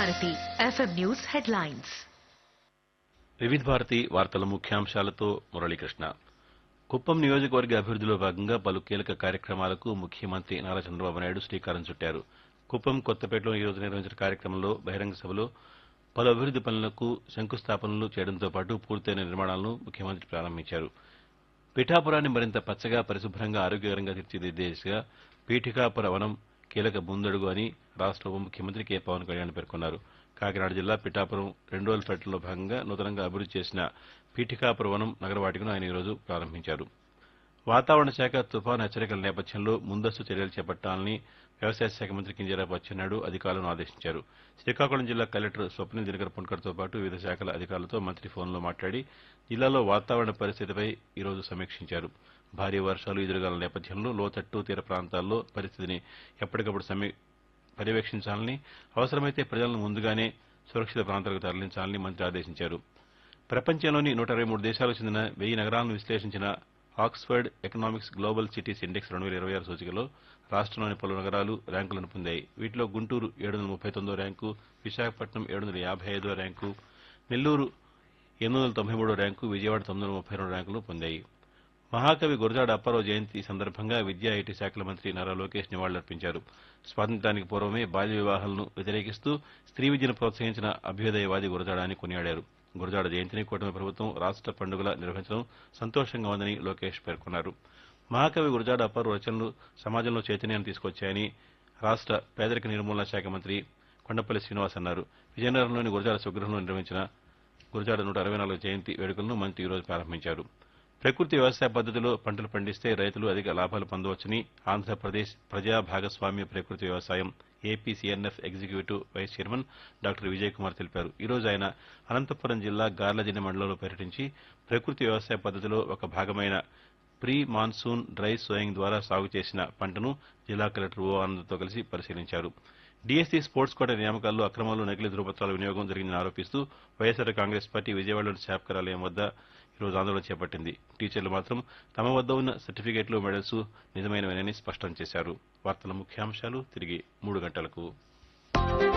Bharati FM news headlines వివిధ భారతి వార్తల ముఖ్యాంశాలతో మురళీకృష్ణ కుప్పం నియోజకవర్గ అభివృద్దిలో భాగంగా పలు కీలక కార్యక్రమాలకు ముఖ్యమంత్రి నారా చంద్రబాబు నాయుడు శ్రీకారం చుట్టారు కుప్పం కొత్తపేటలో ఈ రోజు నిర్వహించిన కార్యక్రమంలో బహిరంగ సభలో పలు అభివృద్ది పనులకు శంకుస్థాపనలు చేయడంతో పాటు పూర్తయిన నిర్మాణాలను ముఖ్యమంత్రి ప్రారంభించారు పిఠాపురాన్ని మరింత పచ్చగా పరిశుభ్రంగా ఆరోగ్యకరంగా తీర్చిదిద్దే దిశగా పీఠికాపుర వనం కీలక ముందడుగు అని రాష్ట్ర ఉప ముఖ్యమంత్రి కె పవన్ కళ్యాణ్ పేర్కొన్నారు కాకినాడ జిల్లా పిఠాపురం రెండు రోజుల పర్యటనలో భాగంగా నూతనంగా అభివృద్ది చేసిన పీఠికాపుర వనం నగరవాటికను ఆయన ఈరోజు ప్రారంభించారు వాతావరణ శాఖ తుఫాను హెచ్చరికల నేపథ్యంలో ముందస్తు చర్యలు చేపట్టాలని వ్యవసాయ శాఖ మంత్రి కింజరాపు అచ్చెన్నాయుడు అధికారులను ఆదేశించారు శ్రీకాకుళం జిల్లా కలెక్టర్ స్వప్నిల్ దినకర్ పుణ్కర్తో పాటు వివిధ శాఖల అధికారులతో మంత్రి ఫోన్లో మాట్లాడి జిల్లాలో వాతావరణ పరిస్థితిపై ఈరోజు సమీక్షించారు భారీ వర్షాలు ఎదురుగాల నేపథ్యంలో లోతట్టు తీర ప్రాంతాల్లో పరిస్థితిని ఎప్పటికప్పుడు సమీ పర్యవేక్షించాలని అవసరమైతే ప్రజలను ముందుగానే సురక్షిత ప్రాంతాలకు తరలించాలని మంత్రి ఆదేశించారు ప్రపంచంలోని నూట ఇరవై మూడు దేశాలకు చెందిన వెయ్యి నగరాలను విశ్లేషించిన Oxford Economics Global Cities Index రెండు వేల ఇరవై ఆరు సూచికలో రాష్ట్రంలోని పలు నగరాలు ర్యాంకులను పొందాయి వీటిలో గుంటూరు ఏడు వందల ముప్పై తొమ్మిదో ర్యాంకు విశాఖపట్నం ఏడు వందల యాభై ఐదో ర్యాంకు నెల్లూరు ఎనిమిది వందల తొంభై మూడో ర్యాంకు విజయవాడ తొమ్మిది వందల ముప్పై రెండు ర్యాంకులు పొందాయి మహాకవి గురజాడ అప్పారావు జయంతి సందర్భంగా విద్యా ఐటీ శాఖల మంత్రి నారా లోకేష్ నివాళులర్పించారు స్వాతంత్ర్యానికి పూర్వమే బాల్య వివాహాలను వ్యతిరేకిస్తూ స్త్రీ విద్యను ప్రోత్సహించిన అభ్యుదయవాది గురజాడ అని కొనియాడారు గురజాడ జయంతిని కూటమి ప్రభుత్వం రాష్ట్ర పండుగలా నిర్వహించడం సంతోషంగా ఉందని లోకేష్ పేర్కొన్నారు మహాకవి గురజాడ అప్పారావు రచనలు సమాజంలో చైతన్యాన్ని తీసుకొచ్చాయని రాష్ట్ర పేదరిక నిర్మూలన శాఖ మంత్రి కొండపల్లి శ్రీనివాస్ అన్నారు విజయనగరంలోని గురజాడ స్వగృహంలో నిర్వహించిన గురజాడ నూట అరవై నాలుగు జయంతి వేడుకలను మంత్రి ఈరోజు ప్రారంభించారు ప్రకృతి వ్యవసాయ పద్ధతిలో పంటలు పండిస్తే రైతులు అధిక లాభాలు పొందవచ్చని ఆంధ్రప్రదేశ్ ప్రజా భాగస్వామ్య ప్రకృతి వ్యవసాయం APCNF executive vice chairman doctor Vijay Kumar తెలిపారు ఈ రోజు ఆయన అనంతపురం జిల్లా గార్లదిన్నె మండలంలో పర్యటించి ప్రకృతి వ్యవసాయ పద్ధతిలో ఒక భాగమైన ప్రీ మాన్సూన్ డ్రై సోయింగ్ ద్వారా సాగు చేసిన పంటను జిల్లా కలెక్టర్ ఓ ఆనంద్తో కలిసి పరిశీలించారు డీఎస్సీ స్పోర్ట్స్ కోట నియామకాల్లో అక్రమాలు నకిలీ ధృవపత్రాల వినియోగం జరిగిందని ఆరోపిస్తూ వైఎస్సార్ కాంగ్రెస్ పార్టీ విజయవాడలోని శాప్ కార్యాలయం వద్ద ఈరోజు ఆందోళన చేపట్టింది టీచర్లు మాత్రం తమ వద్ద ఉన్న సర్టిఫికెట్లు మెడల్స్ నిజమైనవేనని స్పష్టం చేశారు వార్తల ముఖ్యాంశాలు తిరిగి మూడు గంటలకు